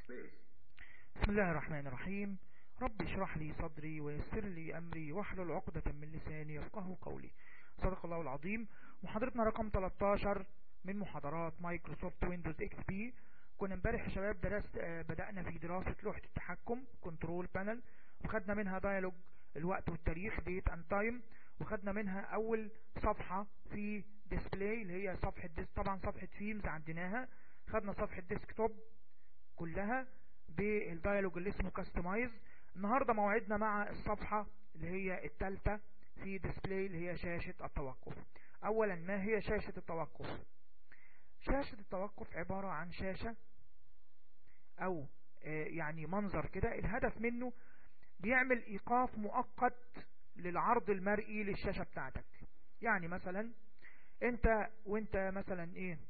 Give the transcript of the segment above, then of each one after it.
بسم الله الرحمن الرحيم رب اشرح لي صدري ويسر لي أمري واحلل عقدة من لساني يفقه قولي صدق الله العظيم محاضرتنا رقم 13 من محاضرات مايكروسوفت ويندوز اكس بي كنا امبارح يا شباب درست آه، بدأنا في دراسة لوحة التحكم كنترول بانل وخدنا منها ديالوج الوقت والتاريخ ديت اند تايم وخدنا منها اول صفحة في ديسبلاي اللي هي صفحة ديس طبعا صفحة فيلمز عندناها خدنا صفحة ديسكتوب كلها بالديالوج اللي اسمه كاستمايز النهاردة موعدنا مع الصفحة اللي هي التالتة في ديسبلاي اللي هي شاشة التوقف اولا ما هي شاشة التوقف شاشة التوقف عبارة عن شاشة او آه، يعني منظر كده الهدف منه بيعمل ايقاف مؤقت للعرض المرئي للشاشة بتاعتك يعني مثلا انت وانت مثلا ايه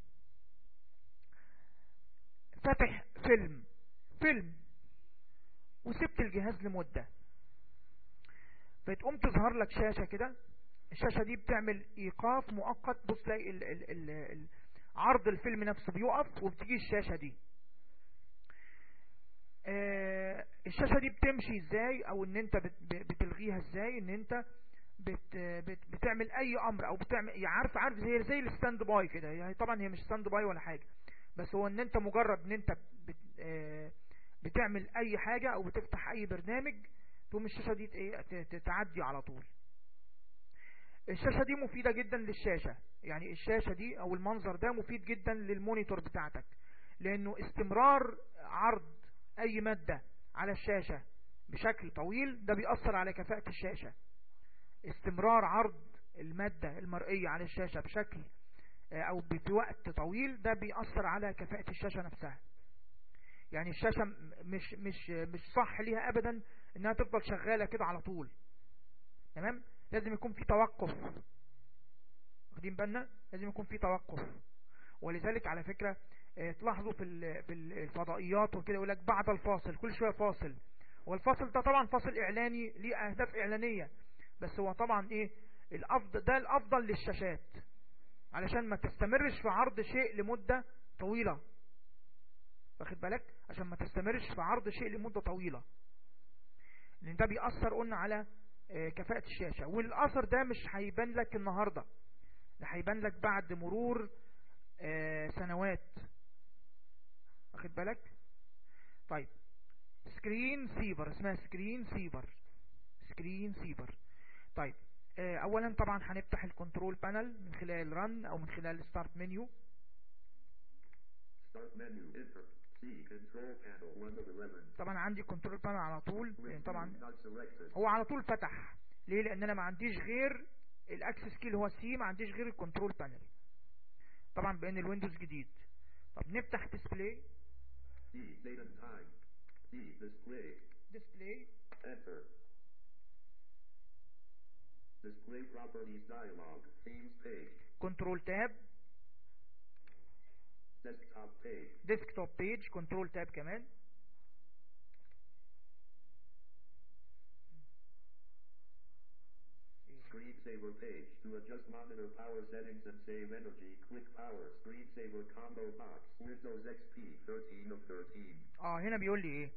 فاتح فيلم فيلم وسبت الجهاز لمدة فتقوم تظهر لك شاشة كده الشاشة دي بتعمل ايقاف مؤقت بص تلاقي ال ال ال ال عرض الفيلم نفسه بيقف وبتيجي الشاشة دي آه الشاشة دي بتمشي ازاي او ان انت بت بتلغيها ازاي ان انت بت بت بتعمل اي امر او بتعمل يعني عارف عارف زي زي الستاند باي كده يعني طبعا هي مش ستاند باي ولا حاجة بس هو ان انت مجرد ان انت بت آه بتعمل اي حاجة او بتفتح اي برنامج تقوم الشاشة دي ايه تعدي على طول الشاشة دي مفيدة جدا للشاشة يعني الشاشة دي او المنظر ده مفيد جدا للمونيتور بتاعتك لانه استمرار عرض اي مادة على الشاشة بشكل طويل ده بيأثر على كفاءة الشاشة استمرار عرض المادة المرئية على الشاشة بشكل او في وقت طويل ده بيأثر على كفاءة الشاشة نفسها يعني الشاشة مش مش مش صح ليها ابدا انها تفضل شغالة كده على طول تمام لازم يكون في توقف واخدين بالنا لازم يكون في توقف ولذلك على فكرة اه تلاحظوا في في الفضائيات وكده يقول لك بعد الفاصل كل شوية فاصل والفاصل ده طبعا فاصل اعلاني ليه اهداف اعلانية بس هو طبعا ايه الافضل ده الافضل للشاشات علشان ما تستمرش في عرض شيء لمدة طويلة واخد بالك عشان ما تستمرش في عرض شيء لمدة طويلة لان ده بيأثر قلنا على كفاءة الشاشة والأثر ده مش هيبان لك النهاردة ده هيبان لك بعد مرور سنوات واخد بالك طيب سكرين سيفر اسمها سكرين سيفر سكرين سيفر طيب اولا طبعا هنفتح الكنترول بانل من خلال رن او من خلال ستارت منيو طبعا عندي كنترول بانل على طول يعني طبعا هو على طول فتح ليه لان انا ما عنديش غير الاكسس كي اللي هو سي ما عنديش غير الكنترول بانل طبعا بان الويندوز جديد طب نفتح ديسبلاي ديسبلاي Display properties dialog, themes page, كنترول تاب desktop page, ديسكتوب بيج كنترول تاب كمان screensaver page. To adjust monitor power settings and save energy, click power screensaver combo box, Windows XP 13 of 13. اه هنا بيقول لي ايه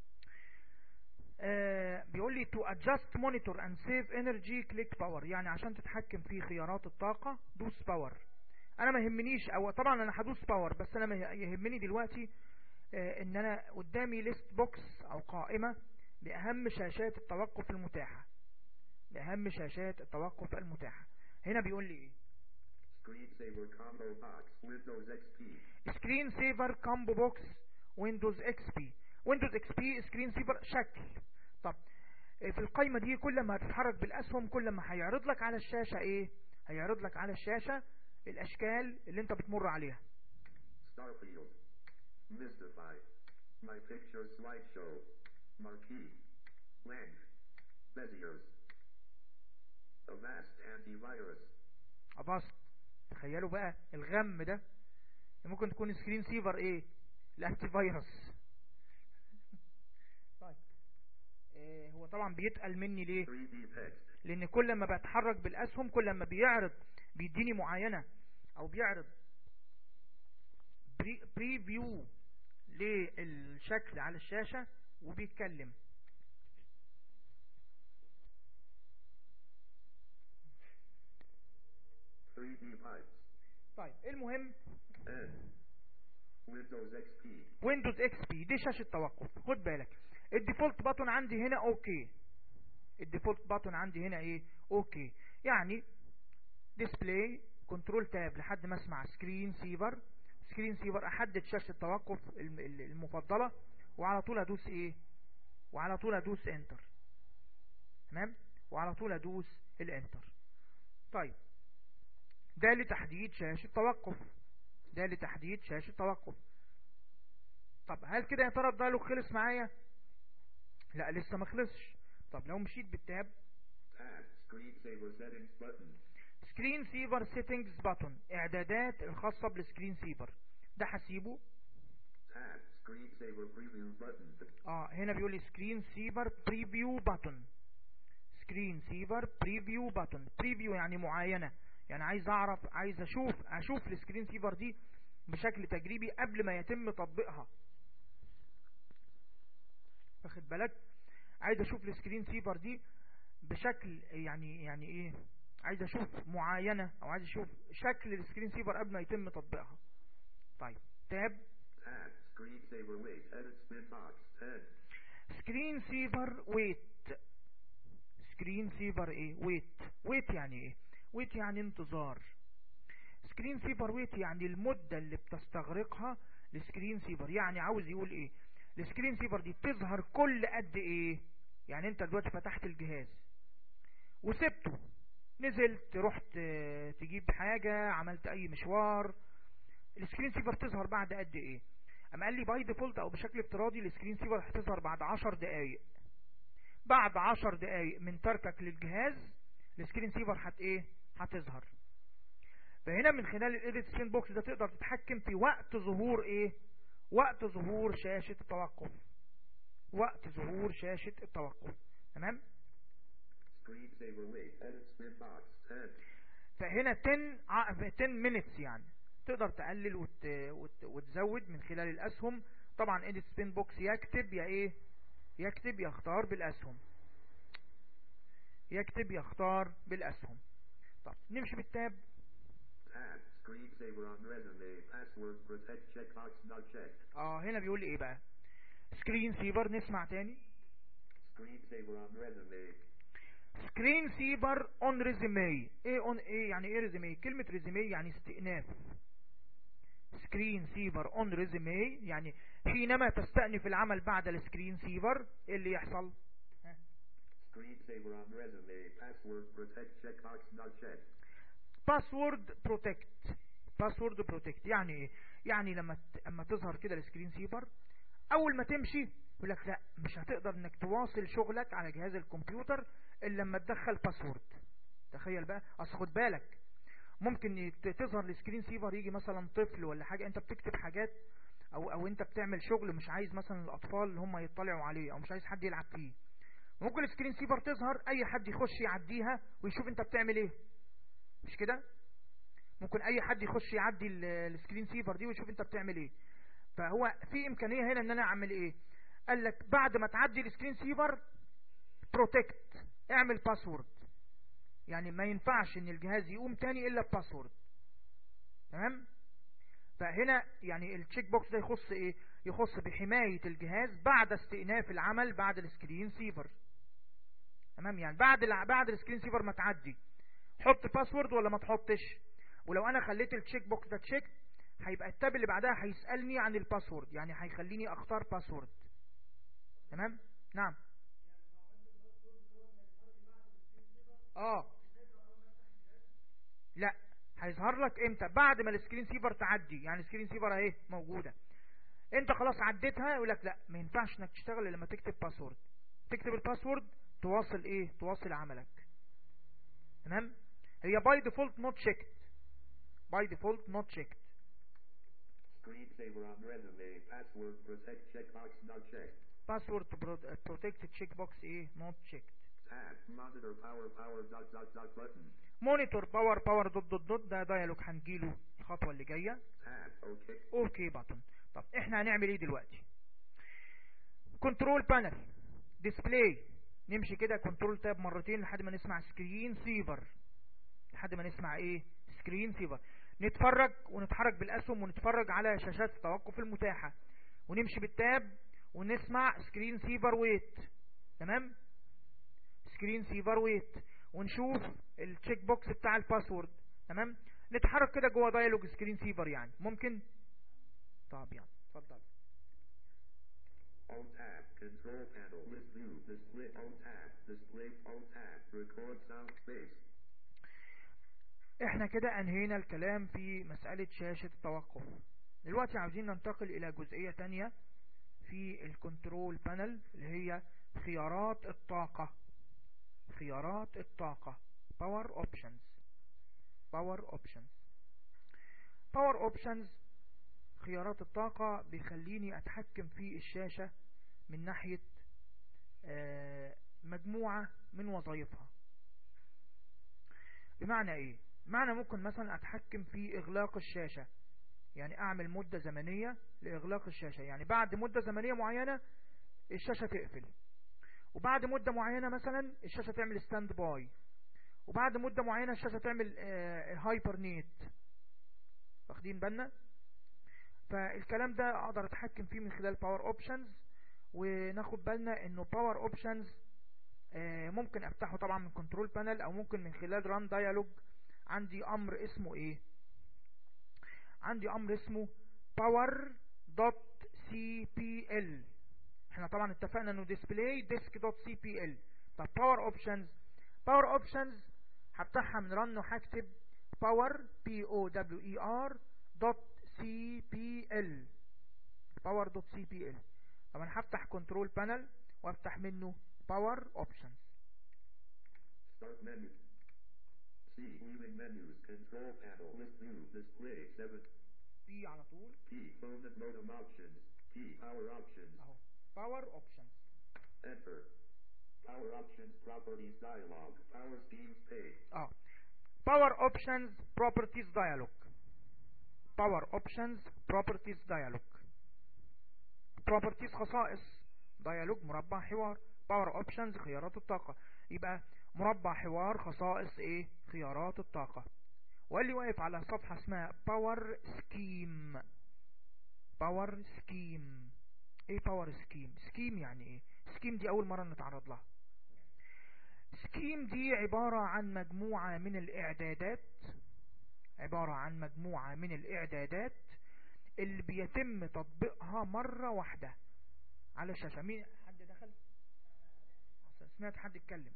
آه بيقول لي to adjust monitor and save energy click power يعني عشان تتحكم في خيارات الطاقة دوس باور انا ما يهمنيش او طبعا انا هدوس باور بس انا ما يهمني دلوقتي آه ان انا قدامي ليست بوكس او قائمة باهم شاشات التوقف المتاحة باهم شاشات التوقف المتاحة هنا بيقول لي ايه Screensaver combo box, Windows XP. سكرين سيفر كامبو بوكس ويندوز اكس بي ويندوز اكس بي سكرين سيفر شكل طب في القائمة دي كل ما هتتحرك بالاسهم كل ما هيعرض لك على الشاشة ايه هيعرض لك على الشاشة الاشكال اللي انت بتمر عليها Starfield. Mystify. My picture slideshow. Marquee. Length. Beziers. Avast antivirus. ابسط تخيلوا بقى الغم ده ممكن تكون سكرين سيفر ايه الانتي فيروس طيب إيه هو طبعا بيتقل مني ليه 3D text. لان كل ما بتحرك بالاسهم كل ما بيعرض بيديني معاينة او بيعرض بريفيو للشكل على الشاشة وبيتكلم 3D pipes. طيب المهم N. Windows XP. ويندوز اكس بي دي شاشة توقف خد بالك الديفولت باتون عندي هنا اوكي الديفولت باتون عندي هنا ايه اوكي يعني ديسبلاي كنترول تاب لحد ما اسمع سكرين سيفر سكرين سيفر احدد شاشة التوقف الم- ال- المفضلة وعلى طول ادوس ايه وعلى طول ادوس انتر تمام وعلى طول ادوس الانتر طيب ده لتحديد شاشة توقف ده لتحديد شاشة توقف طب هل كده يا ترى الدايلوج خلص معايا لا لسه ما خلصش طب لو مشيت بالتاب Tab. Screensaver settings button. سكرين سيفر سيتنجز باتون اعدادات الخاصة بالسكرين سيفر ده هسيبه Tab. Screensaver preview button. اه هنا بيقول لي سكرين سيفر بريفيو باتون سكرين سيفر بريفيو باتون بريفيو يعني معاينة يعني عايز اعرف عايز اشوف اشوف السكرين سيفر دي بشكل تجريبي قبل ما يتم تطبيقها واخد بالك عايز اشوف السكرين سيفر دي بشكل يعني يعني ايه عايز اشوف معاينة او عايز اشوف شكل السكرين سيفر قبل ما يتم تطبيقها طيب تاب Tab. Screensaver wait. Edit spin box. 10. سكرين سيفر ويت سكرين سيفر ايه ويت ويت يعني ايه ويت يعني انتظار سكرين سيفر ويت يعني المدة اللي بتستغرقها السكرين سيفر يعني عاوز يقول ايه السكرين سيفر دي تظهر كل قد ايه يعني انت دلوقتي فتحت الجهاز وسبته نزلت رحت آه، تجيب حاجة عملت اي مشوار السكرين سيفر تظهر بعد قد ايه اما قال لي باي ديفولت او بشكل افتراضي السكرين سيفر هتظهر بعد 10 دقايق بعد 10 دقايق من تركك للجهاز السكرين سيفر هت ايه هتظهر فهنا من خلال الايديت سكرين بوكس ده تقدر تتحكم في وقت ظهور ايه وقت ظهور شاشة التوقف وقت ظهور شاشة التوقف تمام Screensaver wait. Edit spin box. 10. فهنا 10 ع- 10 minutes يعني تقدر تقلل وت... وت... وتزود من خلال الاسهم طبعا edit spin box يكتب يا ايه يكتب يختار بالاسهم يكتب يختار بالاسهم طب نمشي بالتاب Tab. Screensaver on resume. Password protect checkbox not checked. اه هنا بيقول لي ايه بقى سكرين سيفر نسمع تاني Screensaver on resume. سكرين سيفر اون ريزيمي ايه اون ايه يعني ايه ريزيمي كلمة ريزيمي يعني استئناف سكرين سيفر اون ريزيمي يعني حينما تستأنف العمل بعد السكرين سيفر ايه اللي يحصل ها؟ Screensaver on resume. Password protect checkbox not checked. باسورد بروتكت باسورد بروتكت يعني ايه يعني لما ت... اما تظهر كده السكرين سيفر اول ما تمشي يقول لك لا مش هتقدر انك تواصل شغلك على جهاز الكمبيوتر الا لما تدخل باسورد تخيل بقى اصل خد بالك ممكن ي- ت- تظهر السكرين سيفر يجي مثلا طفل ولا حاجه انت بتكتب حاجات او او انت بتعمل شغل مش عايز مثلا الاطفال اللي هم يطلعوا عليه او مش عايز حد يلعب فيه ممكن السكرين سيفر تظهر اي حد يخش يعديها ويشوف انت بتعمل ايه مش كده ممكن اي حد يخش يعدي ال- السكرين سيفر دي ويشوف انت بتعمل ايه فهو في امكانيه هنا ان انا اعمل ايه قال لك بعد ما تعدي السكرين سيفر بروتكت اعمل باسورد يعني ما ينفعش ان الجهاز يقوم تاني الا بباسورد تمام فهنا يعني التشيك بوكس ده يخص ايه يخص بحماية الجهاز بعد استئناف العمل بعد السكرين سيفر تمام يعني بعد الع- بعد السكرين سيفر ما تعدي حط باسورد ولا ما تحطش ولو انا خليت التشيك بوكس ده تشيك هيبقى التاب اللي بعدها هيسألني عن الباسورد يعني هيخليني اختار باسورد تمام نعم اه لا هيظهر لك امتى بعد ما السكرين سيفر تعدي يعني السكرين سيفر اهي موجوده انت خلاص عديتها يقول لك لا ما ينفعش انك تشتغل الا لما تكتب باسورد تكتب الباسورد تواصل ايه تواصل عملك تمام هي باي ديفولت نوت تشيكت باي ديفولت نوت تشيكت Screensaver on resume. Password protect checkbox not checked. باسورد بروتكت تشيك بوكس ايه نوت تشيكت Tab. Monitor power power dot dot dot button. مونيتور باور باور دوت دوت دوت ده دايلوج هنجيله الخطوه اللي جايه Tab. OK. اوكي باتون طب احنا هنعمل ايه دلوقتي كنترول بانل ديسبلاي نمشي كده كنترول تاب مرتين لحد ما نسمع سكرين سيفر لحد ما نسمع ايه سكرين سيفر نتفرج ونتحرك بالاسهم ونتفرج على شاشات التوقف المتاحة ونمشي بالتاب ونسمع سكرين سيفر ويت تمام سكرين سيفر ويت ونشوف التشيك بوكس بتاع الباسورد تمام نتحرك كده جوه دايلوج سكرين سيفر يعني ممكن طب يعني اتفضل Alt tab, control panel, list view, display, Alt tab, display, Alt tab, record sound space. احنا كده انهينا الكلام في مسألة شاشة التوقف دلوقتي عاوزين ننتقل الى جزئية تانية في الكنترول بانل اللي هي خيارات الطاقة خيارات الطاقة power options power options power options خيارات الطاقة بيخليني اتحكم في الشاشة من ناحية آه، مجموعة من وظائفها بمعنى ايه معنى ممكن مثلا اتحكم في اغلاق الشاشة يعني اعمل مدة زمنية لاغلاق الشاشة يعني بعد مدة زمنية معينة الشاشة تقفل وبعد مدة معينة مثلا الشاشة تعمل ستاند باي وبعد مدة معينة الشاشة تعمل هايبر نيت واخدين بالنا فالكلام ده اقدر اتحكم فيه من خلال باور اوبشنز وناخد بالنا انه باور اوبشنز ممكن افتحه طبعا من كنترول بانل او ممكن من خلال ران دايالوج عندي امر اسمه ايه عندي امر اسمه power dot cpl احنا طبعا اتفقنا انه display disk dot cpl طب power options power options هفتحها من رن وهكتب power p o w e r dot cpl power dot cpl طبعا هفتح كنترول بانل وافتح منه power options Start menu. C. Viewing menus. Control panel. List view. Display 7. في على طول P. Phone and modem options. P. Power options. اهو power options Enter. Power options properties dialog. Power schemes page. اه power options properties dialog power options properties dialog properties خصائص dialog مربع حوار power options خيارات الطاقة يبقى مربع حوار خصائص ايه خيارات الطاقة واللي واقف على صفحة اسمها power scheme power scheme ايه power scheme scheme يعني ايه scheme دي اول مرة نتعرض لها سكيم دي عبارة عن مجموعة من الإعدادات عبارة عن مجموعة من الإعدادات اللي بيتم تطبيقها مرة واحدة على الشاشة مين حد دخل سمعت حد يتكلم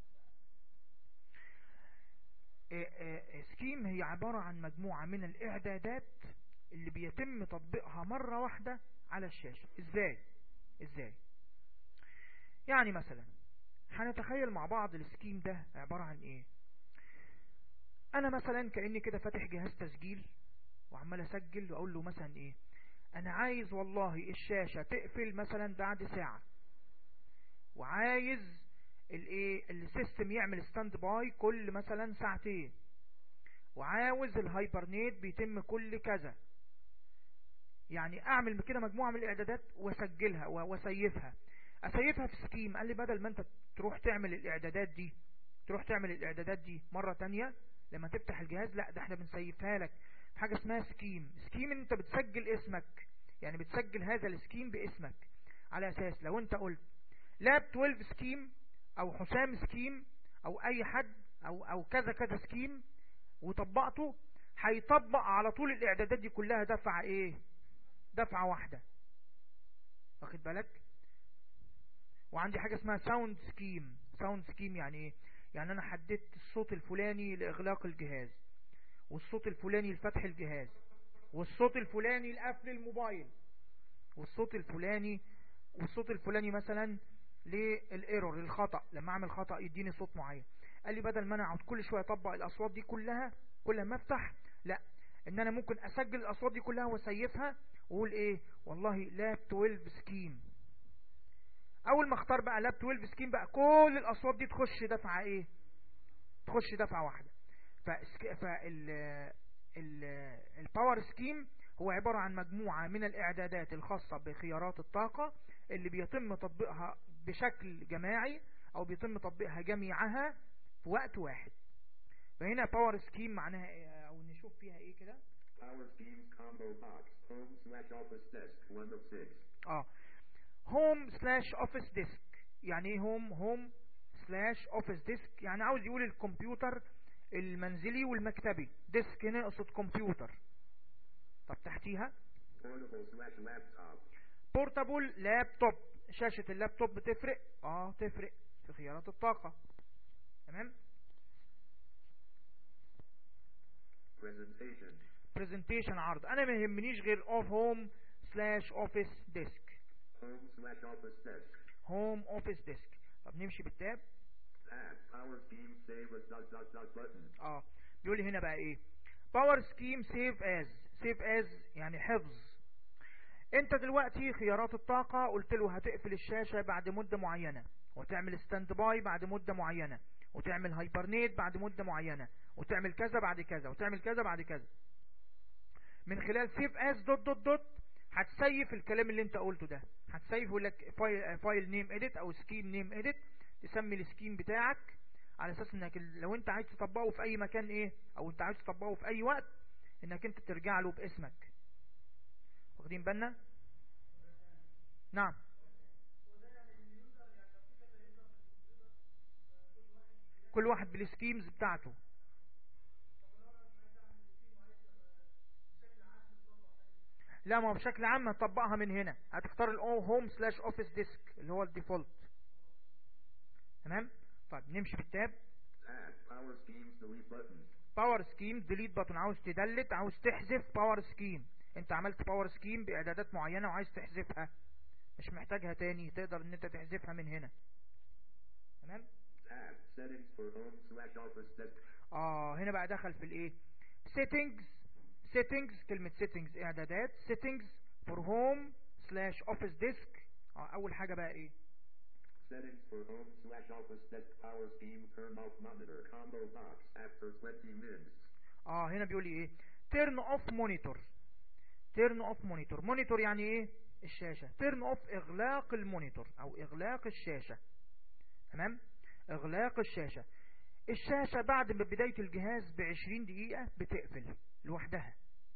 إيه إيه سكيم هي عبارة عن مجموعة من الإعدادات اللي بيتم تطبيقها مرة واحدة على الشاشة ازاي ازاي يعني مثلا هنتخيل مع بعض السكيم ده عبارة عن ايه انا مثلا كأني كده فاتح جهاز تسجيل وعمال اسجل واقول له مثلا ايه انا عايز والله الشاشة تقفل مثلا بعد ساعة وعايز الايه السيستم يعمل ستاند باي كل مثلا ساعتين وعاوز الهايبرنيت بيتم كل كذا يعني اعمل كده مجموعة من الاعدادات واسجلها واسيفها اسيفها في سكيم قال لي بدل ما انت تروح تعمل الاعدادات دي تروح تعمل الاعدادات دي مرة تانية لما تفتح الجهاز لا ده احنا بنسيفها لك في حاجة اسمها سكيم سكيم انت بتسجل اسمك يعني بتسجل هذا السكيم باسمك على اساس لو انت قلت لاب 12 سكيم او حسام سكيم او اي حد او او كذا كذا سكيم وطبقته هيطبق على طول الاعدادات دي كلها دفعة ايه دفعة واحدة واخد بالك وعندي حاجة اسمها ساوند سكيم ساوند سكيم يعني ايه يعني انا حددت الصوت الفلاني لاغلاق الجهاز والصوت الفلاني لفتح الجهاز والصوت الفلاني لقفل الموبايل والصوت الفلاني والصوت الفلاني مثلا للايرور الخطأ لما اعمل خطأ يديني صوت معين قال لي بدل ما انا اقعد كل شوية اطبق الاصوات دي كلها كل ما افتح لا ان انا ممكن اسجل الاصوات دي كلها واسيفها واقول ايه والله لاب 12 سكيم اول ما اختار بقى لاب 12 سكيم بقى كل الاصوات دي تخش دفعة ايه تخش دفعة واحدة فال ال الباور سكيم هو عبارة عن مجموعة من الاعدادات الخاصة بخيارات الطاقة اللي بيتم تطبيقها بشكل جماعي او بيتم تطبيقها جميعها في وقت واحد فهنا باور سكيم معناها ايه او نشوف فيها ايه كده Power schemes combo box. Home slash office desk. One of six. اه هوم سلاش اوفيس ديسك يعني ايه هوم هوم سلاش اوفيس ديسك يعني عاوز يقول الكمبيوتر المنزلي والمكتبي ديسك هنا يقصد كمبيوتر طب تحتيها Portable slash laptop. بورتابل لابتوب شاشة اللابتوب بتفرق اه تفرق في خيارات الطاقة تمام Presentation. برزنتيشن عرض انا ما يهمنيش غير اوف هوم سلاش اوفيس ديسك Home slash office desk. هوم اوفيس ديسك طب نمشي بالتاب Tab. Power scheme save as dot dot dot button. اه بيقول لي هنا بقى ايه باور سكيم سيف از سيف از يعني حفظ انت دلوقتي خيارات الطاقة قلت له هتقفل الشاشة بعد مدة معينة وتعمل ستاند باي بعد مدة معينة وتعمل هايبرنيت بعد مدة معينة وتعمل كذا بعد كذا وتعمل كذا بعد كذا من خلال سيف از دوت دوت دوت هتسيف الكلام اللي انت قلته ده هتسيف يقول لك فايل فايل نيم اديت او سكيم نيم اديت تسمي السكيم بتاعك على اساس انك لو انت عايز تطبقه في اي مكان ايه او انت عايز تطبقه في اي وقت انك انت ترجع له باسمك واخدين بالنا نعم كل واحد بالسكيمز بتاعته لا ما هو بشكل عام هتطبقها من هنا هتختار الاو هوم سلاش اوفيس ديسك اللي هو الديفولت تمام طيب نمشي بالتاب Tab. Power schemes delete button. باور سكيم ديليت بutton عاوز تدلت عاوز تحذف باور سكيم انت عملت باور سكيم باعدادات معينة وعايز تحذفها مش محتاجها تاني تقدر ان انت تحذفها من هنا تمام Tab. Settings for home slash office desk. اه هنا بقى دخل في الايه settings settings كلمة settings اعدادات settings for home slash office disk اه اول حاجة بقى ايه Settings for home slash office desk power scheme turn off monitor combo box after 20 minutes. اه هنا بيقول لي ايه turn off monitor turn off monitor monitor يعني ايه الشاشة turn off اغلاق المونيتور او اغلاق الشاشة تمام اغلاق الشاشة الشاشة بعد ما بداية الجهاز بعشرين دقيقة بتقفل لوحدها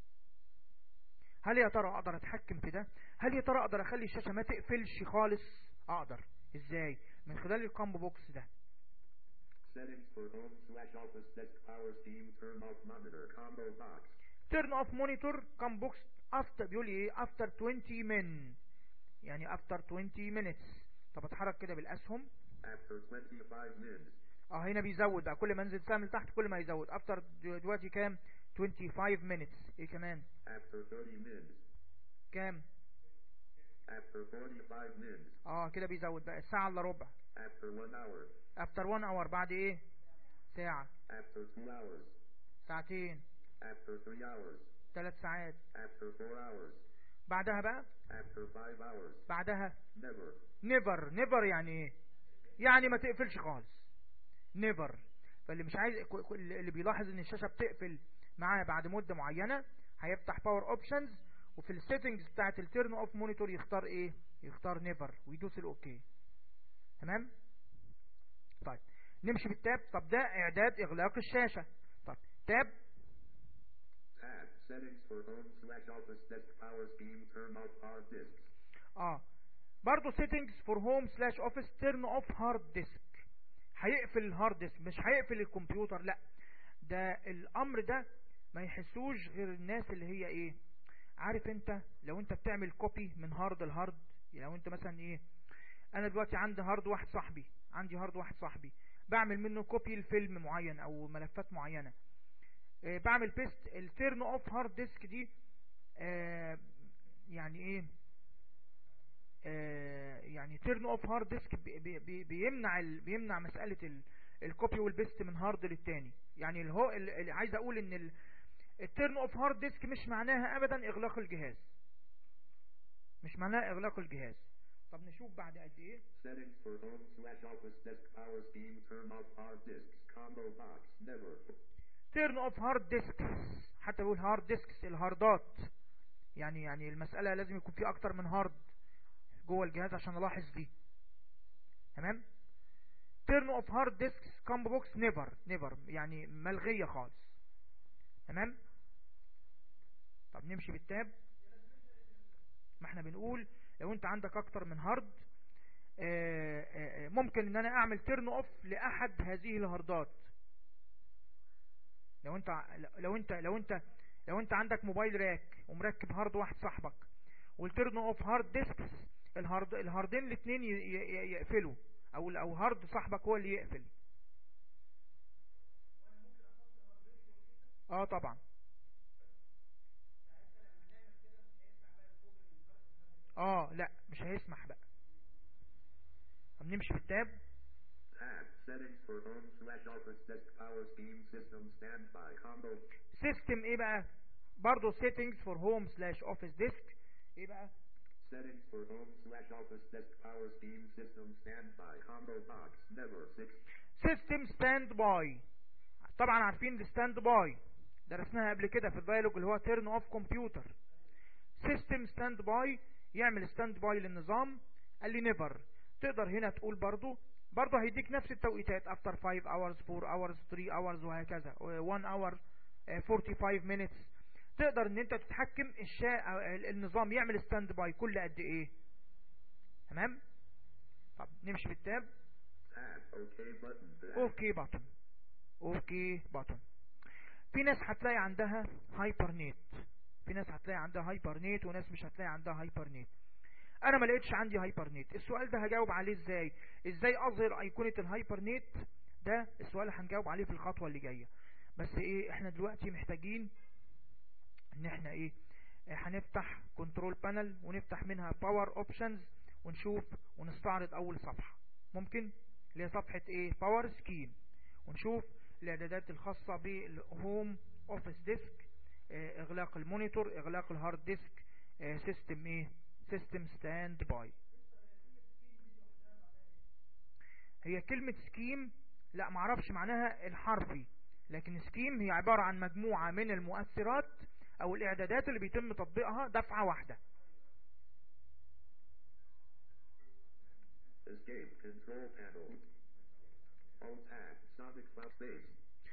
هل يا ترى اقدر اتحكم في ده هل يا ترى اقدر اخلي الشاشة ما تقفلش خالص اقدر ازاي من خلال الكامبو بوكس ده Settings for home slash office desk power scheme turn off monitor combo box. turn off monitor كام بوكس after بيقول لي ايه after 20 min يعني after 20 minutes طب اتحرك كده بالاسهم After 25 minutes. اه هنا بيزود بقى كل ما انزل سهم لتحت كل ما يزود after دلوقتي كام 25 minutes ايه كمان After 30 minutes. كام After 45 minutes. اه كده بيزود بقى ساعة الا ربع After 1 hour. after 1 hour بعد ايه ساعة After 2 hours. ساعتين After 3 hours. ثلاث ساعات After 4 hours. بعدها بقى After 5 hours. بعدها Never. نيفر نيفر يعني ايه يعني ما تقفلش خالص نيفر فاللي مش عايز ك- ك- اللي بيلاحظ ان الشاشه بتقفل معاه بعد مده معينه هيفتح باور اوبشنز وفي السيتنجز بتاعه التيرن اوف مونيتور يختار ايه يختار نيفر ويدوس الاوكي تمام طيب نمشي بالتاب طب ده اعداد اغلاق الشاشه طب تاب Tab. Settings for home slash office desk power scheme turn off hard disks. اه برضه settings for home slash office turn off hard disk هيقفل الهارد ديسك مش هيقفل الكمبيوتر لا ده الامر ده ما يحسوش غير الناس اللي هي ايه عارف انت لو انت بتعمل كوبي من هارد لهارد لو انت مثلا ايه انا دلوقتي عندي هارد واحد صاحبي عندي هارد واحد صاحبي بعمل منه كوبي لفيلم معين او ملفات معينة آه، بعمل بيست التيرن اوف هارد ديسك دي آه، يعني ايه آه، يعني تيرن اوف هارد ديسك بيمنع ال- بيمنع مسألة ال- الكوبي والبيست من هارد للتاني يعني اللي هو اللي عايز اقول ان التيرن اوف هارد ديسك مش معناها ابدا اغلاق الجهاز مش معناها اغلاق الجهاز طب نشوف بعد قد ايه Settings for home slash office desk power scheme turn off hard disks combo box never. تيرن اوف هارد ديسكس حتى بيقول هارد ديسكس الهاردات يعني يعني المسألة لازم يكون في اكتر من هارد جوه الجهاز عشان الاحظ دي تمام turn off hard disks combo box never never يعني ملغية خالص تمام طب نمشي بالتاب ما احنا بنقول لو انت عندك اكتر من هارد آه، آه، آه، ممكن ان انا اعمل تيرن اوف لاحد هذه الهاردات لو انت لو انت لو انت لو انت عندك موبايل راك ومركب هارد واحد صاحبك والتيرن اوف هارد ديسكس الهارد الهاردين الاثنين يقفلوا او او هارد صاحبك هو اللي يقفل اه طبعا اه لا مش هيسمح بقى طب نمشي في التاب Tab. Settings for home slash office desk power scheme system standby combo. سيستم ايه بقى برضه settings for home slash office disk ايه بقى Settings for home slash office desk power scheme system standby combo box. Never 6. سيستم ستاند باي طبعا عارفين الستاند باي درسناها قبل كده في الدايلوج اللي هو تيرن اوف كمبيوتر سيستم ستاند باي يعمل ستاند باي للنظام قال لي نيفر تقدر هنا تقول برضو برضو هيديك نفس التوقيتات افتر 5 hours 4 hours 3 hours وهكذا 1 hour آه، 45 minutes تقدر ان انت تتحكم الشا... آه، النظام يعمل ستاند باي كل قد ايه تمام طب نمشي بالتاب Tab. OK button. Tab. اوكي بطن اوكي بطن في ناس هتلاقي عندها هايبر نت في ناس هتلاقي عندها هايبر نت وناس مش هتلاقي عندها هايبر نت انا ما لقيتش عندي هايبر نت السؤال ده هجاوب عليه ازاي ازاي اظهر ايقونة الهايبر نت ده السؤال اللي هنجاوب عليه في الخطوة اللي جاية بس ايه احنا دلوقتي محتاجين ان احنا ايه آه، هنفتح كنترول بانل ونفتح منها باور اوبشنز ونشوف ونستعرض اول صفحة ممكن اللي هي صفحة ايه باور سكيم ونشوف الاعدادات الخاصة بالهوم اوفيس ديسك اغلاق المونيتور اغلاق الهارد ديسك سيستم ايه سيستم ستاند باي هي كلمة سكيم لا معرفش معناها الحرفي لكن سكيم هي عبارة عن مجموعة من المؤثرات او الاعدادات اللي بيتم تطبيقها دفعة واحدة Escape. Control panel. Alt tab. Sonic file space.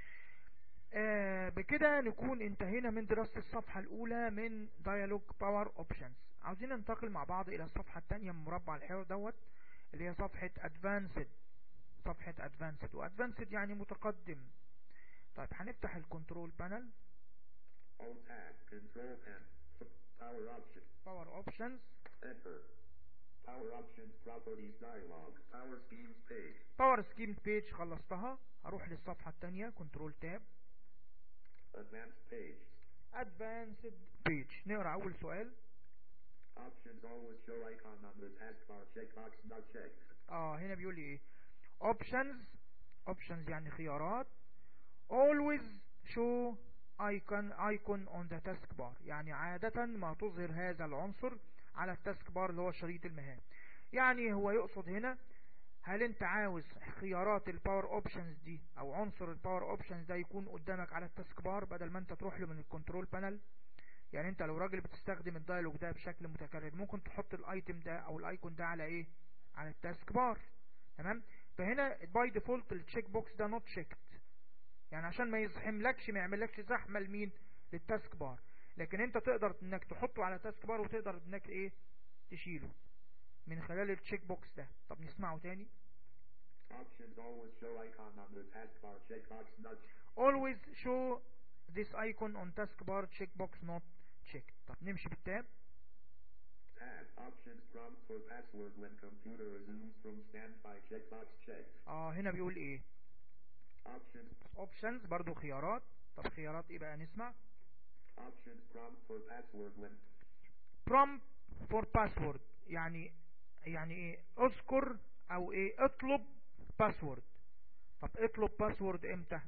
آه بكده نكون انتهينا من دراسة الصفحة الأولى من ديالوج باور اوبشنز عاوزين ننتقل مع بعض إلى الصفحة الثانية من مربع الحوار دوت اللي هي صفحة ادفانسد صفحة ادفانسد وادفانسد يعني متقدم طيب هنفتح الكنترول بانل Alt tab. Control panel. Power option. باور اوبشنز Enter. Power options properties dialog. Power schemes page. باور سكيم بيج خلصتها هروح للصفحة الثانية كنترول تاب Advanced page. ادفانسد بيج نقرا أول سؤال Options always show icon on the taskbar checkbox not checked. اه هنا بيقول لي ايه options options يعني خيارات always show icon icon on the taskbar يعني عادة ما تظهر هذا العنصر على التاسك بار اللي هو شريط المهام يعني هو يقصد هنا هل انت عاوز خيارات الباور اوبشنز دي او عنصر الباور اوبشنز ده يكون قدامك على التاسك بار بدل ما انت تروح له من الكنترول بانل يعني انت لو راجل بتستخدم الدايلوج ده بشكل متكرر ممكن تحط الايتم ده او الايكون ده على ايه على التاسك بار تمام فهنا باي ديفولت التشيك بوكس ده نوت تشيكت يعني عشان ما يزحملكش ما يعملكش زحمه لمين للتاسك بار لكن انت تقدر انك تحطه على تاسك بار وتقدر انك ايه تشيله من خلال التشيك بوكس ده طب نسمعه تاني Options always show icon on the taskbar checkbox not always show this icon on taskbar checkbox not checked طب نمشي بالتاب Tab. Options prompt for password when computer resumes from standby checkbox checked. اه هنا بيقول ايه Options. options برضو خيارات طب خيارات ايه بقى نسمع Options prompt for password when prompt for password يعني يعني ايه اذكر او ايه اطلب باسورد طب اطلب باسورد امتى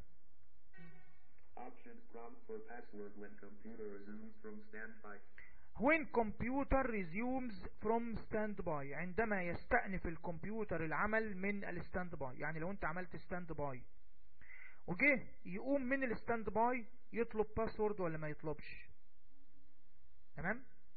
Options prompt for password when computer resumes from standby. when computer resumes from standby عندما يستأنف الكمبيوتر العمل من الستاند باي يعني لو انت عملت ستاند باي وجه يقوم من الستاند باي يطلب باسورد ولا ما يطلبش تمام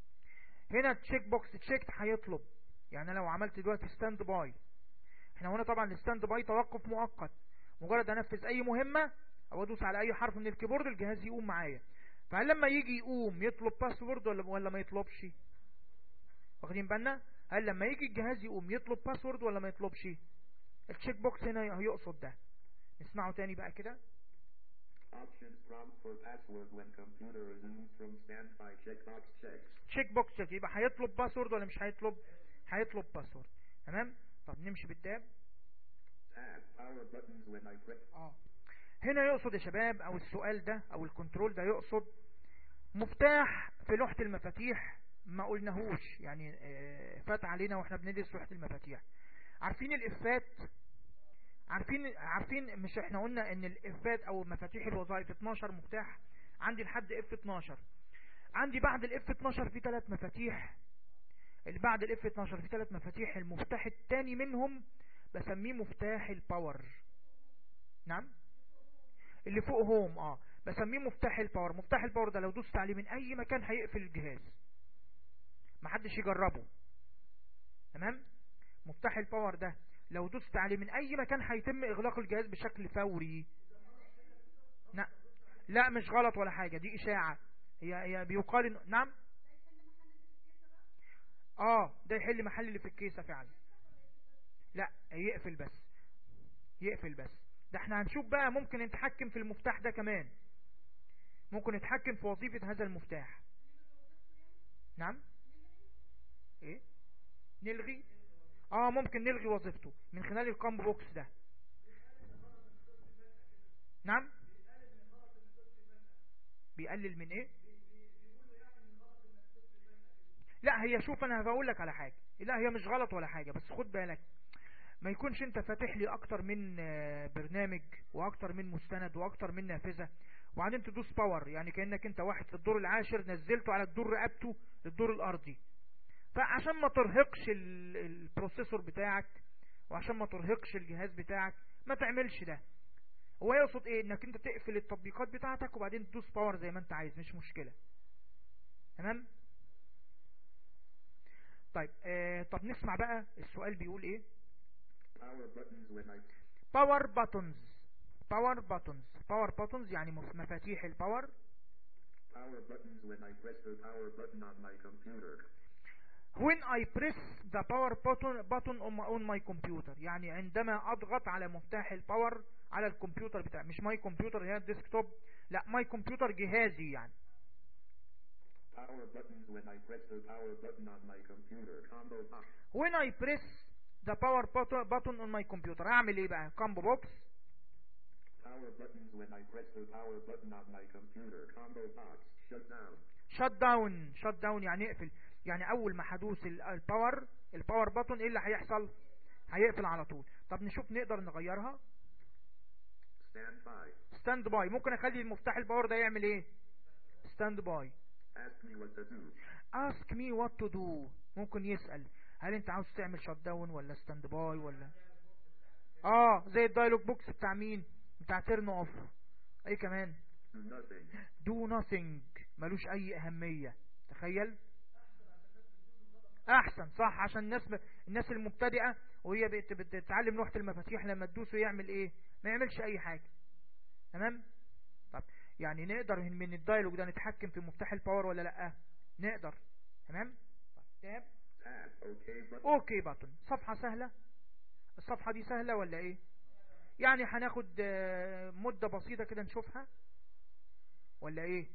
هنا التشيك بوكس تشيكت هيطلب يعني أنا لو عملت دلوقتي ستاند باي احنا هنا طبعا الستاند باي توقف مؤقت مجرد انفذ اي مهمة او ادوس على اي حرف من الكيبورد الجهاز يقوم معايا فهل لما يجي يقوم يطلب باسورد ولا ولا ما يطلبش واخدين بالنا هل لما يجي الجهاز يقوم يطلب باسورد ولا ما يطلبش التشيك بوكس هنا هيقصد ده نسمعه تاني بقى كده Options prompt for password when computer resumes from standby checkbox checked. تشيك بوكس check. يبقى هيطلب باسورد ولا مش هيطلب هيطلب باسورد تمام طب نمشي بالتاب Tab power buttons when I press اه هنا يقصد يا شباب او السؤال ده او الكنترول ده يقصد مفتاح في لوحة المفاتيح ما قلناهوش يعني آه، فات علينا واحنا بندرس لوحة المفاتيح عارفين الافات عارفين عارفين مش احنا قلنا ان الافات او مفاتيح الوظائف 12 مفتاح عندي لحد اف 12 عندي بعد الاف 12 في ثلاث مفاتيح اللي بعد الاف 12 في ثلاث مفاتيح المفتاح الثاني منهم بسميه مفتاح الباور نعم اللي فوق هوم اه بسميه مفتاح الباور مفتاح الباور ده لو دوست عليه من اي مكان هيقفل الجهاز محدش يجربه تمام مفتاح الباور ده لو دوست عليه من اي مكان هيتم اغلاق الجهاز بشكل فوري لا لا مش غلط ولا حاجة دي اشاعة هي هي بيقال إنه- نعم اه ده يحل محل اللي في الكيسة فعلا لا يقفل بس يقفل بس ده احنا هنشوف بقى ممكن نتحكم في المفتاح ده كمان ممكن نتحكم في وظيفة هذا المفتاح نعم ايه نلغي اه ممكن نلغي وظيفته من خلال الكامب بوكس ده نعم بيقلل من ايه لا هي شوف انا هقول لك على حاجة لا هي مش غلط ولا حاجة بس خد بالك ما يكونش انت فاتح لي اكتر من آه، برنامج واكتر من مستند واكتر من نافذة وبعدين تدوس باور يعني كأنك انت واحد في الدور العاشر نزلته على الدور رقبته للدور الارضي فعشان ما ترهقش ال- البروسيسور بتاعك وعشان ما ترهقش الجهاز بتاعك ما تعملش ده هو يقصد ايه انك انت تقفل التطبيقات بتاعتك وبعدين تدوس باور زي ما انت عايز مش مشكلة تمام طيب آه طب نسمع بقى السؤال بيقول ايه power buttons when I باور باتونز باور باتونز باور باتونز يعني مف- مفاتيح الباور power buttons when I press the power button on my computer. when I press the power button button on my, on my computer يعني عندما اضغط على مفتاح الباور على الكمبيوتر بتاعي مش ماي كمبيوتر هي الديسكتوب لا ماي كمبيوتر جهازي يعني Power buttons when I press the power button on my computer. Combo box. when I press the power button button on my computer اعمل ايه بقى كامبو بوكس Power buttons when I press the power button on my computer. Combo box. Shut down. شut داون شut داون يعني اقفل يعني اول ما هدوس ال- الباور الباور بutton ايه اللي هيحصل هيقفل على طول طب نشوف نقدر نغيرها Stand by. ستاند باي ممكن اخلي المفتاح الباور ده يعمل ايه ستاند باي Ask me what to do. ask me what to do ممكن يسأل هل انت عاوز تعمل شت داون ولا ستاند باي ولا اه زي الدايلوج بوكس بتاع مين بتاع تيرن اوف ايه كمان Do nothing. do nothing ملوش اي اهمية تخيل احسن صح عشان الناس ب... الناس المبتدئة وهي بت- بتتعلم لوحة المفاتيح لما تدوسه يعمل ايه ما يعملش اي حاجة تمام طب يعني نقدر من الدايلوج ده نتحكم في مفتاح الباور ولا لا نقدر تمام طب تاب Tab. OK button. اوكي باتون صفحة سهلة الصفحة دي سهلة ولا ايه يعني هناخد آه، مدة بسيطة كده نشوفها ولا ايه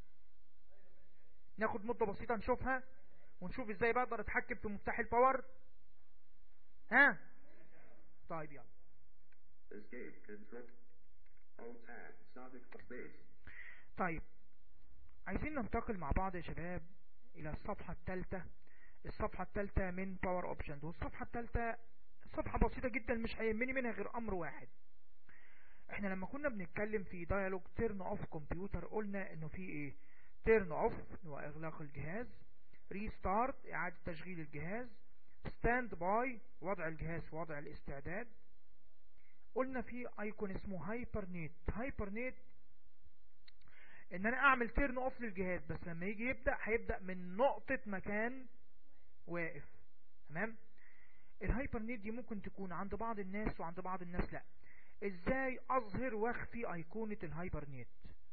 ناخد مدة بسيطة نشوفها ونشوف ازاي بقدر اتحكم في مفتاح الباور ها طيب يلا Escape. Control. Alt tab. Sonic space. طيب عايزين ننتقل مع بعض يا شباب الى الصفحة الثالثة الصفحة الثالثة من باور اوبشنز والصفحة الثالثة صفحة بسيطة جدا مش هيهمني منها غير امر واحد احنا لما كنا بنتكلم في دايالوج تيرن اوف كمبيوتر قلنا انه في ايه تيرن اوف واغلاق الجهاز ريستارت اعادة تشغيل الجهاز ستاند باي وضع الجهاز في وضع الاستعداد قلنا في ايكون اسمه هايبر نيت هايبر نيت ان انا اعمل تيرن اوف للجهاز بس لما يجي يبدأ هيبدأ من نقطة مكان واقف تمام الهايبر نيت دي ممكن تكون عند بعض الناس وعند بعض الناس لا ازاي اظهر واخفي ايقونة الهايبر نيت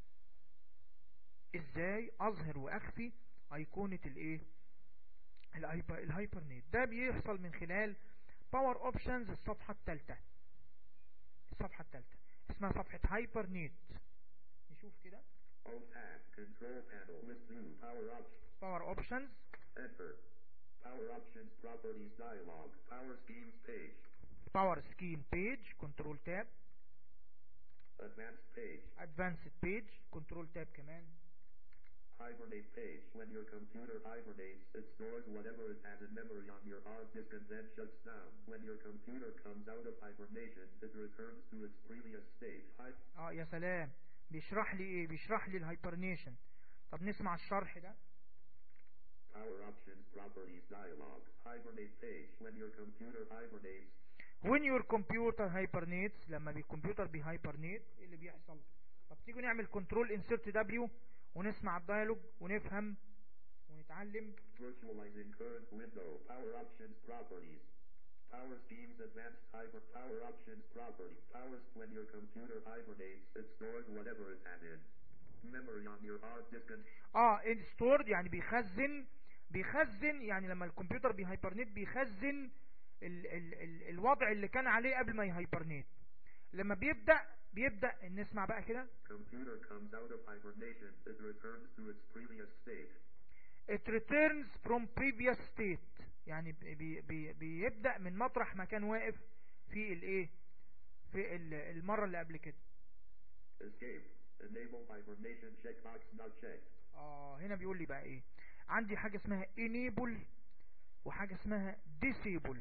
ازاي اظهر واخفي ايقونة الايه الهايبر الهايبر نيت ده بيحصل من خلال باور اوبشنز الصفحة الثالثة الصفحة الثالثة اسمها صفحة هايبر نيت نشوف كده Alt tab. Control panel. List view. Power options. باور اوبشنز Enter. Power options properties dialog. Power schemes page. باور سكيم بيج كنترول تاب Advanced page. ادفانسد بيج كنترول تاب كمان Hibernate page. When your computer hibernates, it stores whatever it has in memory on your hard disk and then shuts down. When your computer comes out of hibernation, it returns to its previous state. Hi- اه يا سلام بيشرح لي ايه بيشرح لي الهايبرنيشن طب نسمع الشرح ده Power options properties dialog. Hibernate page. When your computer hibernates, when your computer hibernates لما الكمبيوتر بيهايبرنيت ايه اللي بيحصل طب تيجوا نعمل كنترول انسرت دبليو ونسمع الديالوج ونفهم ونتعلم virtualizing current window. Power options properties. Power schemes advanced hyper power options property. Powers when your computer hibernates, it stores whatever it has in memory on your hard disk and اه stored يعني بيخزن بيخزن يعني لما الكمبيوter بيهايبرنيت بيخزن ال ال ال الوضع اللي كان عليه قبل ما يهايبرنيت لما بيبدأ بيبدأ نسمع بقى كده computer comes out of hibernation, it returns to its previous state. it returns from previous state يعني بي بي بيبدأ من مطرح ما كان واقف في الايه في ال- المرة اللي قبل كده Escape. Enable hibernation checkbox not checked. اه هنا بيقول لي بقى ايه عندي حاجة اسمها enable وحاجة اسمها disable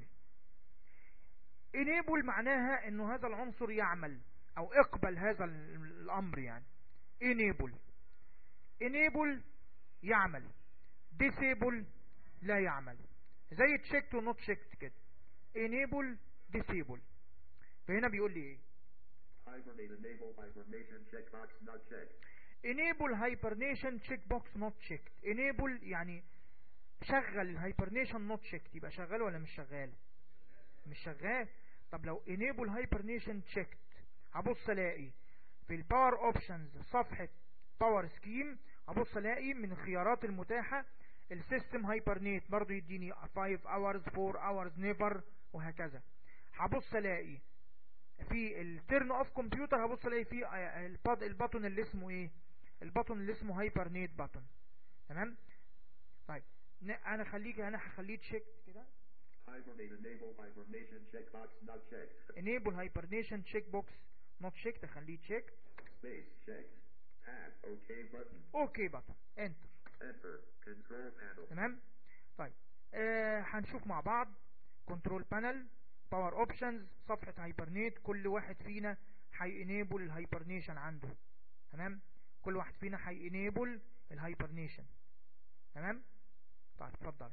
enable معناها انه هذا العنصر يعمل او اقبل هذا ال- الامر يعني enable enable يعمل disable لا يعمل زي checked و not checked كده enable disable فهنا بيقول لي ايه Hibernate enable hibernation checkbox not checked. enable hibernation checkbox not checked enable يعني شغل الهايبرنيشن not checked يبقى شغال ولا مش شغال مش شغال طب لو enable hibernation checked هبص الاقي في الباور اوبشنز صفحة باور سكيم هبص الاقي من الخيارات المتاحة السيستم هايبرنيت برضو يديني 5 hours 4 hours never وهكذا هبص الاقي في التيرن اوف كمبيوتر هبص الاقي في آه، الباد- البطن اللي اسمه ايه البطن اللي اسمه هايبرنيت بطن تمام طيب ن- انا خليك انا هخليه تشيك كده Hibernate enable hibernation checkbox not checked. enable hibernation check box not checked اخليه تشيك Space checked. Tab OK button. اوكي بطن انتر Enter. Control panel. تمام طيب آه هنشوف مع بعض كنترول بانل باور اوبشنز صفحة هايبرنيت كل واحد فينا هينيبل الهايبرنيشن عنده تمام كل واحد فينا هينيبل الهايبرنيشن تمام طيب اتفضل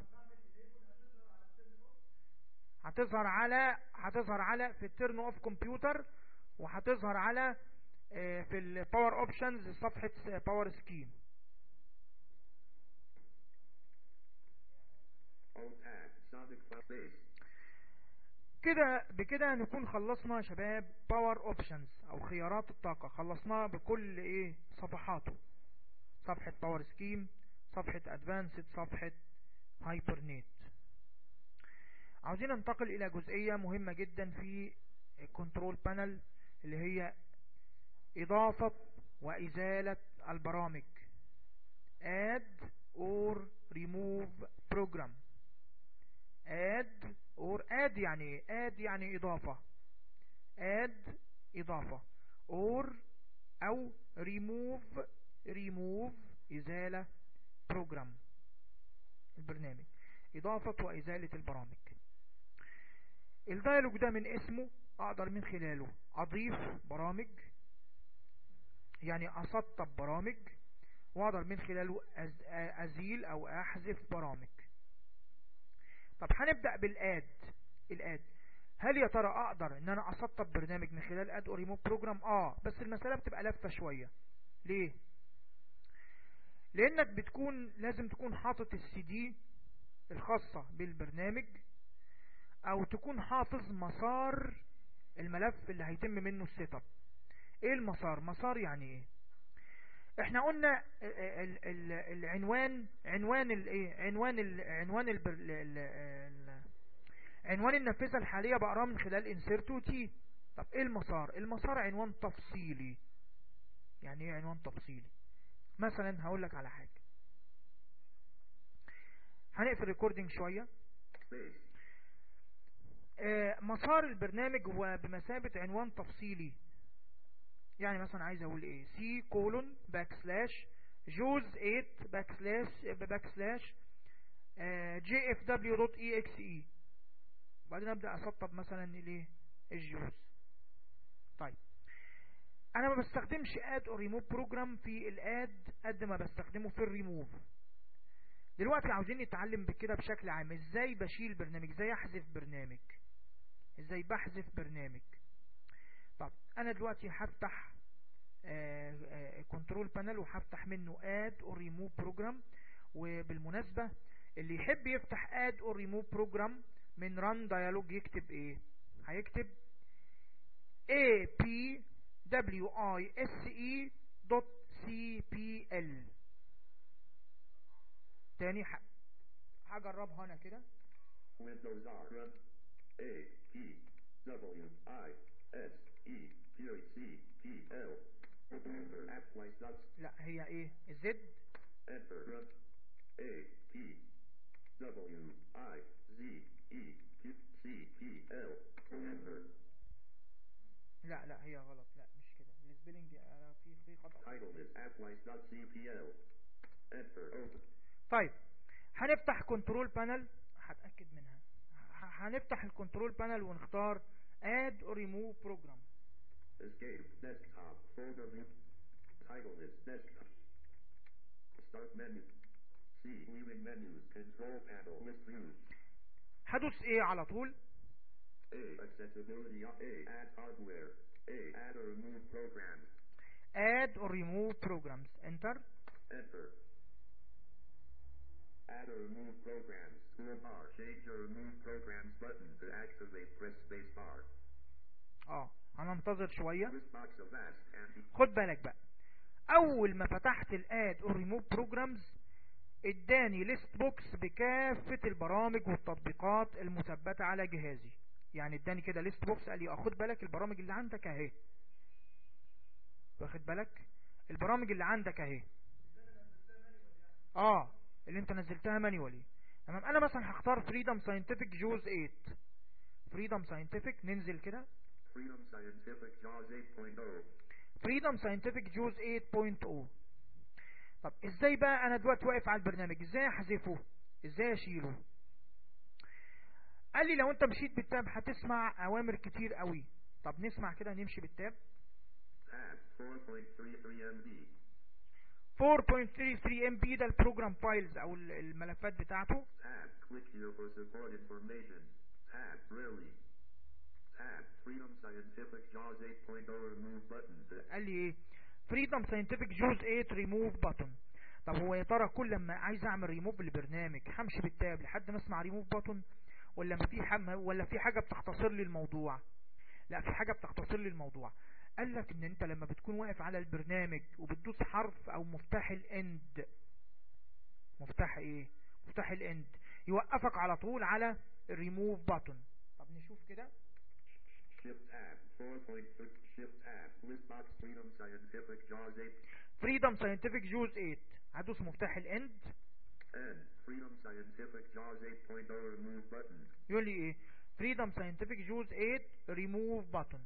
هتظهر على هتظهر على في التيرن اوف كمبيوتر وهتظهر على آه، في الباور اوبشنز صفحة باور سكيم Alt tab. Sonic file base. كده بكده نكون خلصنا يا شباب باور اوبشنز او خيارات الطاقة خلصناها بكل ايه صفحاته صفحة باور سكيم صفحة ادفانسد صفحة هايبرنيت عاوزين ننتقل الى جزئية مهمة جدا في الكنترول بانل اللي هي اضافة وازالة البرامج add or remove program add or add يعني ايه add يعني اضافة add اضافة or او remove remove ازالة program البرنامج اضافة وازالة البرامج الديالوج ده من اسمه اقدر من خلاله اضيف برامج يعني اسطب برامج واقدر من خلاله أز- ازيل او احذف برامج طب هنبدأ بالاد الاد هل يا ترى اقدر ان انا اسطب برنامج من خلال اد او ريموف بروجرام اه بس المسألة بتبقى لفة شوية ليه لانك بتكون لازم تكون حاطط السي دي الخاصة بالبرنامج او تكون حافظ مسار الملف اللي هيتم منه السيت اب ايه المسار مسار يعني ايه احنا قلنا ال ال العنوان عنوان الايه عنوان ال عنوان ال ال عنوان النافذه الحاليه بقراه من خلال انسيرت وتي طب ايه المسار المسار عنوان تفصيلي يعني ايه عنوان تفصيلي مثلا هقول لك على حاجه هنقفل ريكوردنج شويه آه مسار البرنامج هو بمثابه عنوان تفصيلي يعني مثلا عايز اقول ايه سي كولون باك سلاش جوز 8 باك سلاش باك سلاش جي اف دبليو دوت اي اكس اي وبعدين ابدا اسطب مثلا الايه الجوز طيب انا ما بستخدمش اد او ريموف بروجرام في الاد قد ما بستخدمه في الريموف دلوقتي عاوزين نتعلم بكده بشكل عام ازاي بشيل برنامج ازاي احذف برنامج ازاي بحذف برنامج طب انا دلوقتي هفتح كنترول بانل وهفتح منه اد او ريموف بروجرام وبالمناسبه اللي يحب يفتح اد او ريموف بروجرام من ران ديالوج يكتب ايه هيكتب a p w i s e dot c p l تاني هجربها انا كده Windows R run A P W I S E period C P L Enter Apply dots لا هي ايه زد Enter run A P W I Z E P C P L Enter لا لا هي غلط لا مش كده السبيلنج انا في في خطأ Title is Apply dot CPL Enter open طيب هنفتح كنترول بانل هتأكد منها ه- هنفتح الكنترول بانل ونختار اد او ريموف بروجرام Escape desktop folder view Title is desktop Start menu C leaving menus control panel list views هدوس ايه على طول A. Accessibility on A. Add hardware. A. Add or remove programs. اد او ريموف بروجرامز انتر Enter. Add or remove programs. Toolbar. Change or remove programs button to activate. Press space bar. اه هننتظر شوية This box of Ask and خد بالك بقى اول ما فتحت الاد او ريموف بروجرامز اداني ليست بوكس بكافة البرامج والتطبيقات المثبتة على جهازي يعني اداني كده ليست بوكس قال لي اه خد بالك البرامج اللي عندك اهي واخد بالك البرامج اللي عندك اهي اه اللي انت نزلتها مانيوالي تمام انا مثلا هختار فريدم ساينتفك جوز 8 فريدم ساينتفك ننزل كده Freedom Scientific JAWS 8.0. فريدم ساينتفك جوز 8.0 طب ازاي بقى انا دلوقتي واقف على البرنامج ازاي احذفه ازاي اشيله قال لي لو انت مشيت بالتاب هتسمع اوامر كتير قوي طب نسمع كده نمشي بالتاب Tab 4.33 MB. 4.33 ام بي ده البروجرام فايلز او ال- الملفات بتاعته Tab click here for support information. Tab really. Tab Freedom Scientific JAWS 8.0 remove button to قال لي ايه فريدم ساينتفك جوز 8 ريموف بutton طب هو يا ترى كل ما عايز اعمل ريموف لبرنامج همشي بالتاب لحد ما اسمع ريموف بutton ولا ما في حم ولا في حاجه بتختصر لي الموضوع لا في حاجه بتختصر لي الموضوع قال لك ان انت لما بتكون واقف على البرنامج وبتدوس حرف او مفتاح الاند مفتاح ايه مفتاح الاند يوقفك على طول على الريموف بutton طب نشوف كده Shift tab 4.3 Shift tab list box Freedom Scientific JAWS 8 فريدم ساينتفك جوز 8 هدوس مفتاح الاند N Freedom Scientific JAWS 8.0 remove button يقول لي ايه فريدم ساينتفك جوز 8 ريموف بutton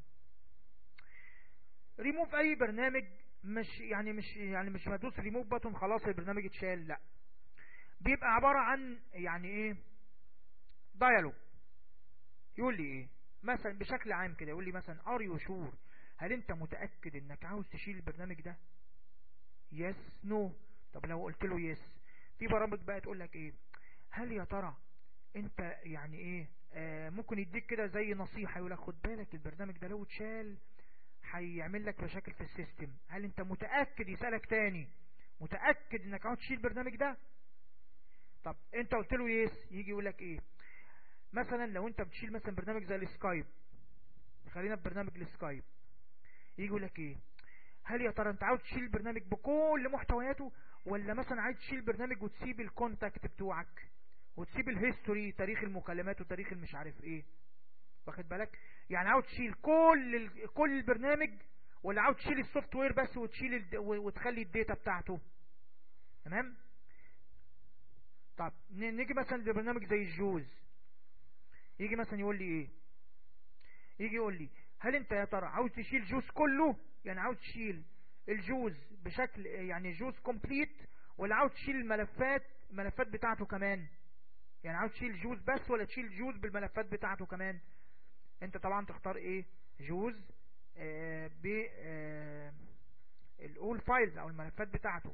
ريموف اي برنامج مش يعني مش يعني مش هدوس ريموف بutton خلاص البرنامج اتشال لا بيبقى عبارة عن يعني ايه دايالوج يقول لي ايه مثلا بشكل عام كده يقول لي مثلا ار يو شور هل انت متأكد انك عاوز تشيل البرنامج ده يس نو طب لو قلت له يس في برامج بقى تقول لك ايه هل يا ترى انت يعني ايه آه ممكن يديك كده زي نصيحة يقول لك خد بالك البرنامج ده لو اتشال هيعمل لك مشاكل في السيستم هل انت متأكد يسألك تاني متاكد انك عاوز تشيل البرنامج ده طب انت قلت له يس يجي يقول لك ايه مثلا لو انت بتشيل مثلا برنامج زي السكايب خلينا في برنامج السكايب يجي يقول لك ايه هل يا ترى انت عاوز تشيل البرنامج بكل محتوياته ولا مثلا عايز تشيل البرنامج وتسيب الكونتاكت بتوعك وتسيب الهيستوري تاريخ المكالمات وتاريخ المش عارف ايه واخد بالك يعني عاوز تشيل كل ال... كل البرنامج ولا عاوز تشيل السوفت وير بس وتشيل الد... وتخلي الداتا بتاعته تمام طب ن- نيجي مثلا لبرنامج زي الجوز يجي مثلا يقول لي ايه يجي يقول لي هل انت يا ترى عاوز تشيل جوز كله يعني عاوز تشيل الجوز بشكل يعني جوز كومبليت ولا عاوز تشيل الملفات الملفات بتاعته كمان يعني عاوز تشيل جوز بس ولا تشيل جوز بالملفات بتاعته كمان انت طبعا تختار ايه جوز آه ب آه الاول فايلز او الملفات بتاعته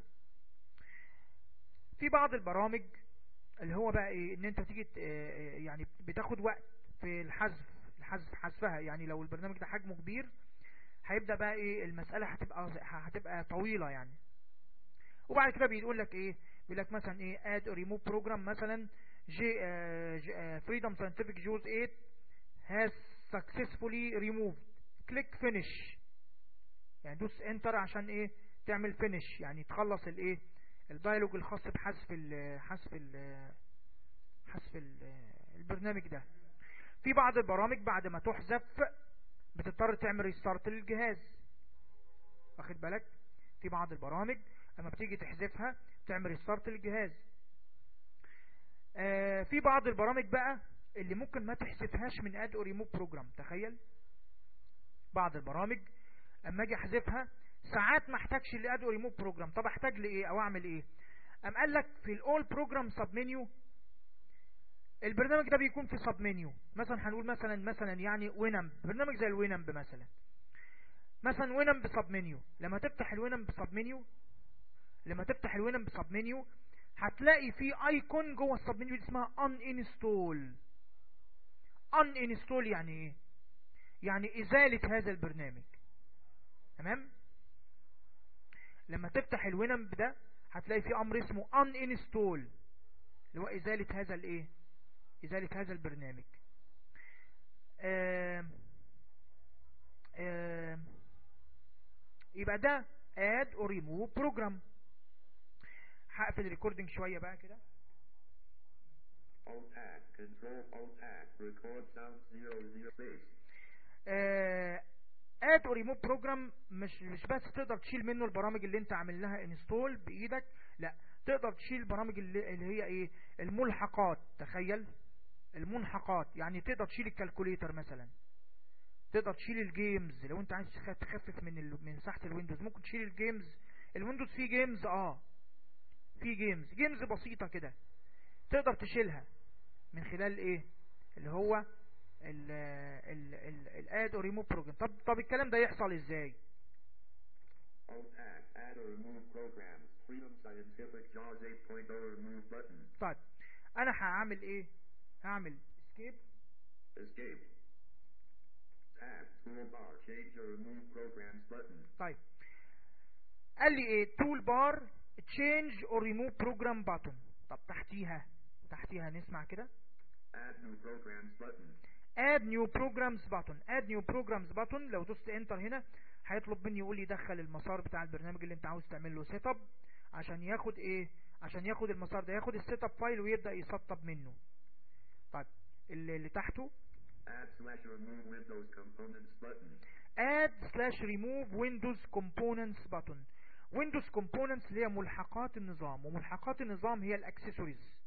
في بعض البرامج اللي هو بقى ايه ان انت تيجي ت- آه، آه، يعني بتاخد وقت في الحذف الحذف حذفها يعني لو البرنامج ده حجمه كبير هيبدا بقى ايه المساله هتبقى هتبقى طويله يعني وبعد كده بيقول لك ايه بيقول لك مثلا ايه اد ريموف بروجرام مثلا جي فريدم ساينتفك جوز 8 has successfully removed click finish يعني دوس انتر عشان ايه تعمل فينش يعني تخلص الايه الدايلوج الخاص بحذف ال حذف ال حذف ال البرنامج ده في بعض البرامج بعد ما تحذف بتضطر تعمل ريستارت للجهاز واخد بالك في بعض البرامج لما بتيجي تحذفها تعمل ريستارت للجهاز آه في بعض البرامج بقى اللي ممكن ما تحذفهاش من اد ريموف بروجرام تخيل بعض البرامج اما اجي احذفها ساعات ما احتاجش لاد ريموف بروجرام طب احتاج لايه او اعمل ايه ام قال لك في الاول بروجرام سب منيو البرنامج ده بيكون في سب منيو مثلا هنقول مثلا مثلا يعني وينم برنامج زي الوينمب مثلا مثلا وينمب سب منيو لما تفتح الوينمب سب منيو لما تفتح الوينمب سب منيو هتلاقي في ايكون جوه السب منيو دي اسمها ان انستول ان انستول يعني ايه يعني ازالة هذا البرنامج تمام لما تفتح الوينمب ده هتلاقي في امر اسمه ان انستول اللي هو ازالة هذا الايه ازالة هذا البرنامج آم آم يبقى ده add or remove program هقفل الريكوردنج شوية بقى كده Alt Tab, Control Alt Tab, record sound 00 base. آه، add or remove program مش مش بس تقدر تشيل منه البرامج اللي انت عامل لها انستول بايدك لا تقدر تشيل البرامج اللي, اللي هي ايه الملحقات تخيل الملحقات يعني تقدر تشيل الكالكوليتر مثلا تقدر تشيل الجيمز لو انت عايز تخ- تخفف من ال... من مساحه الويندوز ممكن تشيل الجيمز الويندوز فيه جيمز اه فيه جيمز جيمز بسيطه كده تقدر تشيلها من خلال ايه اللي هو ال ال ال الاد او ريموف بروجرام طب طب الكلام ده يحصل ازاي Alt Tab, add or remove programs. Freedom Scientific JAWS 8.0 remove button. طيب انا هعمل ايه هعمل اسكيب Escape. Tab, toolbar, change or remove programs button. طيب قال لي ايه تول بار تشينج اور ريموف بروجرام باتون طب تحتيها تحتيها نسمع كده Add new programs button. اد نيو بروجرامز باتون اد نيو بروجرامز باتون لو دوست انتر هنا هيطلب مني يقول لي دخل المسار بتاع البرنامج اللي انت عاوز تعمل له سيت اب عشان ياخد ايه عشان ياخد المسار ده ياخد السيت اب فايل ويبدا يسطب منه طيب اللي, اللي تحته Add slash remove Windows components button. add slash remove windows components button windows components اللي هي ملحقات النظام وملحقات النظام هي الاكسسوارز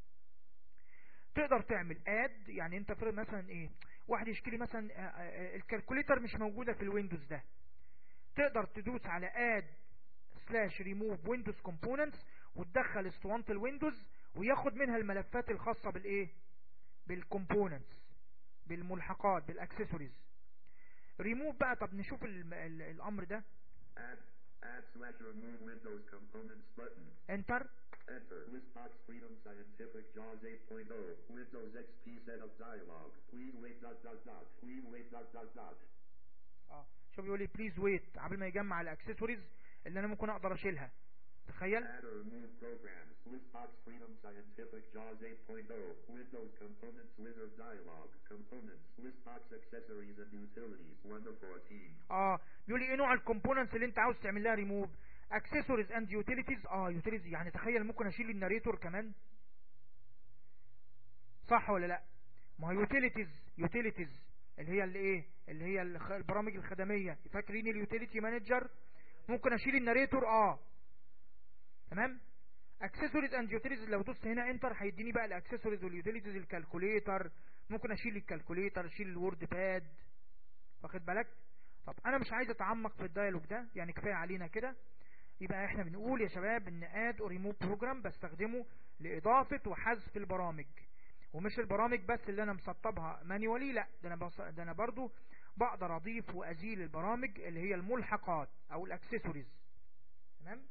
تقدر تعمل add يعني انت فرض مثلا ايه واحد يشتري مثلا آه، آه، الكالكوليتر مش موجودة في الويندوز ده تقدر تدوس على add slash remove windows components وتدخل اسطوانة الويندوز وياخد منها الملفات الخاصة بالايه بالكومبوننتس بالملحقات بالاكسسوارز ريموف بقى طب نشوف ال ال الامر ده Add, add slash remove Windows components button. انتر Enter. Listbox Freedom Scientific JAWS 8.0. Windows XP setup dialog. Please wait dot dot dot. Please wait dot dot dot. اه شوف بيقول لي بليز ويت قبل ما يجمع الاكسسوارز اللي انا ممكن اقدر اشيلها تخيل Add or remove programs. Listbox Freedom Scientific JAWS 8.0. Windows Components Wizard Dialog. Components. Listbox Accessories and Utilities 1 of 14. اه بيقول لي ايه نوع الكومبوننتس اللي انت عاوز تعمل لها ريموف اكسسوارز اند يوتيليتيز اه يوتيليتيز يعني تخيل ممكن اشيل الناريتور كمان صح ولا لا ما هو يوتيليتيز يوتيليتيز اللي هي اللي ايه اللي هي الخ- البرامج الخدميه فاكرين اليوتيليتي مانجر ممكن اشيل الناريتور اه تمام اكسسوارز اند يوتيليتيز لو دوست هنا انتر هيديني بقى الاكسسوارز واليوتيليتيز الكالكوليتر ممكن اشيل الكالكوليتر اشيل الوورد باد واخد بالك طب انا مش عايز اتعمق في الدايلوج ده يعني كفايه علينا كده يبقى احنا بنقول يا شباب ان اد اور ريموف بروجرام بستخدمه لاضافه وحذف البرامج ومش البرامج بس اللي انا مسطبها مانيوالي لا ده انا بص... ده انا برضو بقدر اضيف وازيل البرامج اللي هي الملحقات او الاكسسوارز تمام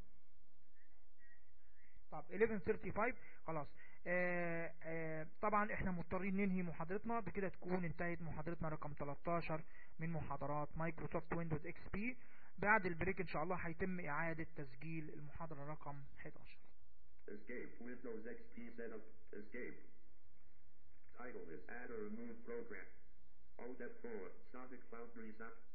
طب 1135 خلاص آه آه طبعا احنا مضطرين ننهي محاضرتنا بكده تكون انتهت محاضرتنا رقم 13 من محاضرات مايكروسوفت ويندوز اكس بي بعد البريك ان شاء الله هيتم اعادة تسجيل المحاضرة رقم 11 Escape. Windows XP setup. Escape. Title is Add or Remove Program. Alt F4. Sonic Foundry App.